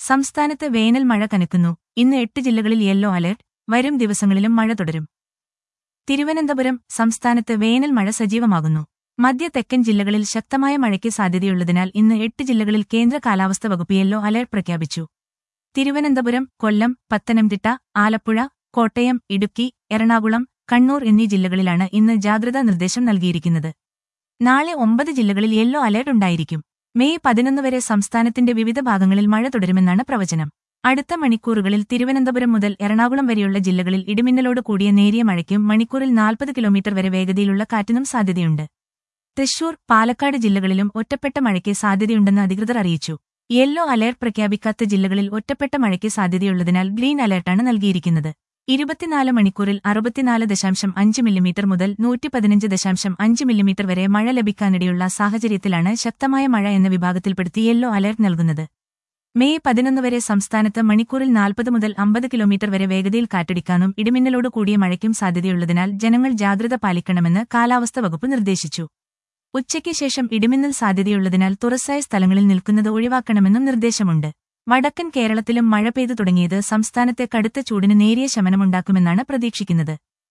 സംസ്ഥാനത്ത് വേനൽ മഴ കനക്കുന്നു ഇന്ന് എട്ട് ജില്ലകളിൽ യെല്ലോ അലർട്ട് വരും ദിവസങ്ങളിലും മഴ തുടരും തിരുവനന്തപുരം സംസ്ഥാനത്ത് വേനൽ മഴ സജീവമാകുന്നു മധ്യ തെക്കൻ ജില്ലകളിൽ ശക്തമായ മഴയ്ക്ക് സാധ്യതയുള്ളതിനാൽ ഇന്ന് എട്ട് ജില്ലകളിൽ കേന്ദ്ര കാലാവസ്ഥ വകുപ്പ് യെല്ലോ അലർട്ട് പ്രഖ്യാപിച്ചു തിരുവനന്തപുരം കൊല്ലം പത്തനംതിട്ട ആലപ്പുഴ കോട്ടയം ഇടുക്കി എറണാകുളം കണ്ണൂർ എന്നീ ജില്ലകളിലാണ് ഇന്ന് ജാഗ്രതാ നിർദ്ദേശം നൽകിയിരിക്കുന്നത് നാളെ ഒമ്പത് ജില്ലകളിൽ യെല്ലോ അലർട്ട് ഉണ്ടായിരിക്കും മെയ് പതിനൊന്ന് വരെ സംസ്ഥാനത്തിന്റെ വിവിധ ഭാഗങ്ങളിൽ മഴ തുടരുമെന്നാണ് പ്രവചനം അടുത്ത മണിക്കൂറുകളിൽ തിരുവനന്തപുരം മുതൽ എറണാകുളം വരെയുള്ള ജില്ലകളിൽ ഇടിമിന്നലോട് കൂടിയ നേരിയ മഴയ്ക്കും മണിക്കൂറിൽ നാൽപ്പത് കിലോമീറ്റർ വരെ വേഗതയിലുള്ള കാറ്റിനും സാധ്യതയുണ്ട് തൃശൂർ പാലക്കാട് ജില്ലകളിലും ഒറ്റപ്പെട്ട മഴയ്ക്ക് സാധ്യതയുണ്ടെന്ന് അധികൃതർ അറിയിച്ചു യെല്ലോ അലർട്ട് പ്രഖ്യാപിക്കാത്ത ജില്ലകളിൽ ഒറ്റപ്പെട്ട മഴയ്ക്ക് സാധ്യതയുള്ളതിനാൽ ഗ്രീൻ അലർട്ടാണ് നൽകിയിരിക്കുന്നത് ഇരുപത്തിനാല് മണിക്കൂറിൽ അറുപത്തിനാല് ദശാംശം അഞ്ച് മില്ലിമീറ്റർ മുതൽ നൂറ്റി പതിനഞ്ച് ദശാംശം അഞ്ച് മില്ലിമീറ്റർ വരെ മഴ ലഭിക്കാനിടയുള്ള സാഹചര്യത്തിലാണ് ശക്തമായ മഴ എന്ന വിഭാഗത്തിൽപ്പെടുത്തി യെല്ലോ അലർട്ട് നൽകുന്നത് മെയ് പതിനൊന്ന് വരെ സംസ്ഥാനത്ത് മണിക്കൂറിൽ നാൽപ്പത് മുതൽ അമ്പത് കിലോമീറ്റർ വരെ വേഗതയിൽ കാറ്റടിക്കാനും ഇടിമിന്നലോട് കൂടിയ മഴയ്ക്കും സാധ്യതയുള്ളതിനാൽ ജനങ്ങൾ ജാഗ്രത പാലിക്കണമെന്ന് കാലാവസ്ഥ വകുപ്പ് നിർദ്ദേശിച്ചു ഉച്ചയ്ക്ക് ശേഷം ഇടിമിന്നൽ സാധ്യതയുള്ളതിനാൽ തുറസായ സ്ഥലങ്ങളിൽ നിൽക്കുന്നത് ഒഴിവാക്കണമെന്നും നിർദ്ദേശമുണ്ട് വടക്കൻ കേരളത്തിലും മഴ പെയ്തു തുടങ്ങിയത് സംസ്ഥാനത്തെ കടുത്ത ചൂടിന് നേരിയ ശമനമുണ്ടാക്കുമെന്നാണ് പ്രതീക്ഷിക്കുന്നത്